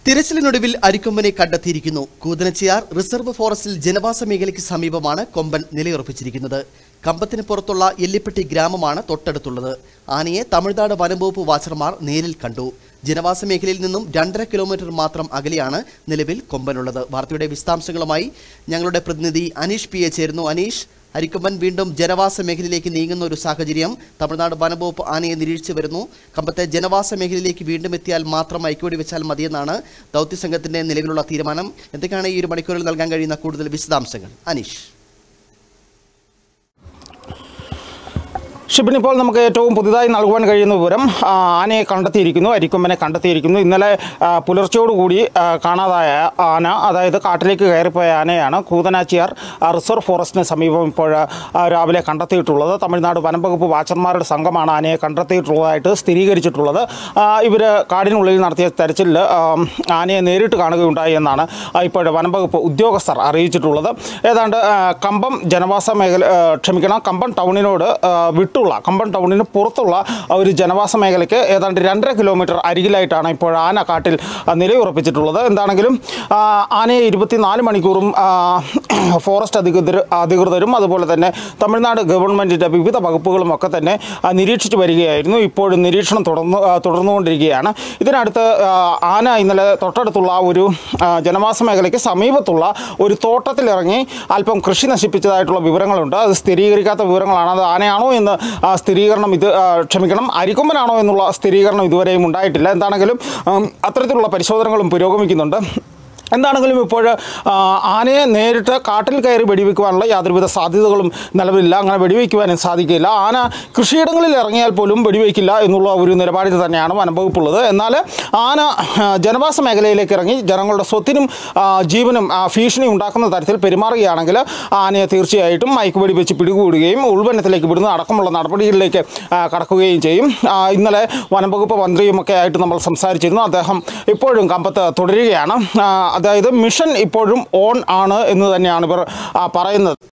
തിരച്ചിലിനൊടുവിൽ അരിക്കൊമ്പനെ കണ്ടെത്തിയിരിക്കുന്നു കൂതനച്ചിയാർ റിസർവ് ഫോറസ്റ്റിൽ ജനവാസ മേഖലയ്ക്ക് സമീപമാണ് കൊമ്പൻ നിലയുറപ്പിച്ചിരിക്കുന്നത് കമ്പത്തിന് പുറത്തുള്ള എല്ലിപ്പെട്ടി ഗ്രാമമാണ് തൊട്ടടുത്തുള്ളത് ആനയെ തമിഴ്നാട് വനംവകുപ്പ് വാച്ചർമാർ നേരിൽ കണ്ടു ജനവാസ മേഖലയിൽ നിന്നും രണ്ടര കിലോമീറ്റർ മാത്രം അകലെയാണ് നിലവിൽ കൊമ്പനുള്ളത് വാർത്തയുടെ വിശദാംശങ്ങളുമായി ഞങ്ങളുടെ പ്രതിനിധി അനീഷ് പി എ ചേരുന്നു അനീഷ് അരിക്കൊമ്പൻ വീണ്ടും ജനവാസ മേഖലയിലേക്ക് നീങ്ങുന്ന ഒരു സാഹചര്യം തമിഴ്നാട് വനംവകുപ്പ് ആനയെ നിരീക്ഷിച്ചു വരുന്നു കമ്പത്തെ ജനവാസ മേഖലയിലേക്ക് വീണ്ടും എത്തിയാൽ മാത്രം ഐക്യവടി വെച്ചാൽ മതിയെന്നാണ് ദൗത്യസംഘത്തിന്റെ നിലവിലുള്ള തീരുമാനം എന്തൊക്കെയാണ് ഈ ഒരു മണിക്കൂറിൽ നൽകാൻ കഴിയുന്ന കൂടുതൽ വിശദാംശങ്ങൾ അനീഷ് ഷിബിൻ ഇപ്പോൾ നമുക്ക് ഏറ്റവും പുതുതായി നൽകുവാൻ കഴിയുന്ന വിവരം ആ, ആനയെ കണ്ടെത്തിയിരിക്കുന്നു അരിക്കൊമ്പനെ കണ്ടെത്തിയിരിക്കുന്നു ഇന്നലെ ആ, പുലർച്ചയോടുകൂടി ആ, കാണാതായ ആന അതായത് കാട്ടിലേക്ക് കയറിപ്പോയ ആനയാണ് കൂതനാച്ചിയാർ ആ, റിസർവ് ഫോറസ്റ്റിന് സമീപം ഇപ്പോൾ ആ, രാവിലെ കണ്ടെത്തിയിട്ടുള്ളത് തമിഴ്നാട് വനംവകുപ്പ് വാച്ചർമാരുടെ സംഘമാണ് ആനയെ കണ്ടെത്തിയിട്ടുള്ളതായിട്ട് സ്ഥിരീകരിച്ചിട്ടുള്ളത് ഇവർ കാടിനുള്ളിൽ നടത്തിയ തെരച്ചിലിൽ ആ, ആനയെ നേരിട്ട് കാണുകയുണ്ടായി എന്നാണ് ആ, ഇപ്പോൾ വനംവകുപ്പ് ഉദ്യോഗസ്ഥർ അറിയിച്ചിട്ടുള്ളത് ഏതാണ്ട് ആ, കമ്പം ജനവാസ മേഖല ആ, ക്ഷമിക്കണം കമ്പം ടൗണിനോട് ആ, വിട്ടുള്ള കമ്പം ടൗണിന് പുറത്തുള്ള ആ ഒരു ജനവാസ മേഖലയ്ക്ക് ഏതാണ്ട് രണ്ടര കിലോമീറ്റർ അരികിലായിട്ടാണ് ഇപ്പോൾ ആന കാട്ടിൽ ആ, നിലയുറപ്പിച്ചിട്ടുള്ളത് എന്താണെങ്കിലും ആ, ആനയെ ഇരുപത്തിനാല് മണിക്കൂറും ആ, ഫോറസ്റ്റ് അധികൃതർ അധികൃതരും അതുപോലെ തന്നെ തമിഴ്നാട് ഗവൺമെൻറ്റിൻ്റെ വിവിധ വകുപ്പുകളും ഒക്കെ തന്നെ ആ, നിരീക്ഷിച്ചു വരികയായിരുന്നു ഇപ്പോഴും നിരീക്ഷണം തുടർന്നു ആ, തുടർന്നുകൊണ്ടിരിക്കുകയാണ് ഇതിനടുത്ത് ആ, ആന ഇന്നലെ തൊട്ടടുത്തുള്ള ഒരു ആ, ജനവാസ മേഖലയ്ക്ക് സമീപത്തുള്ള ഒരു തോട്ടത്തിലിറങ്ങി അല്പം കൃഷി നശിപ്പിച്ചതായിട്ടുള്ള വിവരങ്ങളുണ്ട് അത് സ്ഥിരീകരിക്കാത്ത വിവരങ്ങളാണ് അത് ആനയാണോ എന്ന് ആ, സ്ഥിരീകരണം ഇത് ആ, ക്ഷമിക്കണം അരിക്കൊമ്പനാണോ എന്നുള്ള സ്ഥിരീകരണം ഇതുവരെയും ഉണ്ടായിട്ടില്ല എന്താണെങ്കിലും ഉം, അത്തരത്തിലുള്ള പരിശോധനകളും പുരോഗമിക്കുന്നുണ്ട് എന്താണെങ്കിലും ഇപ്പോൾ ആ, ആനയെ നേരിട്ട് കാട്ടിൽ കയറി വെടിവെക്കുവാനുള്ള യാതൊരുവിധ സാധ്യതകളും നിലവിലില്ല അങ്ങനെ വെടിവെക്കുവാനും സാധിക്കില്ല ആന കൃഷിയിടങ്ങളിൽ ഇറങ്ങിയാൽ പോലും വെടിവെക്കില്ല എന്നുള്ള ഒരു നിലപാടിൽ തന്നെയാണ് വനംവകുപ്പുള്ളത് എന്നാൽ ആന ആ, ജനവാസ മേഖലയിലേക്ക് ഇറങ്ങി ജനങ്ങളുടെ സ്വത്തിനും ആ, ജീവനും ആ, ഭീഷണി ഉണ്ടാക്കുന്ന തരത്തിൽ പെരുമാറുകയാണെങ്കിൽ ആനയെ തീർച്ചയായിട്ടും മയക്കുവെടി വെച്ച് പിടികൂടുകയും ഉൾവനത്തിലേക്ക് വിടുന്ന അടക്കമുള്ള നടപടികളിലേക്ക് ആ, കടക്കുകയും ചെയ്യും ആ, ഇന്നലെ വനംവകുപ്പ് മന്ത്രിയുമൊക്കെ ആയിട്ട് നമ്മൾ സംസാരിച്ചിരുന്നു അദ്ദേഹം ഇപ്പോഴും കമ്പത്ത് തുടരുകയാണ് ആ, അതായത് മിഷൻ ഇപ്പോഴും ഓൺ ആണ് എന്ന് തന്നെയാണ് ഇവർ ആ, പറയുന്നത്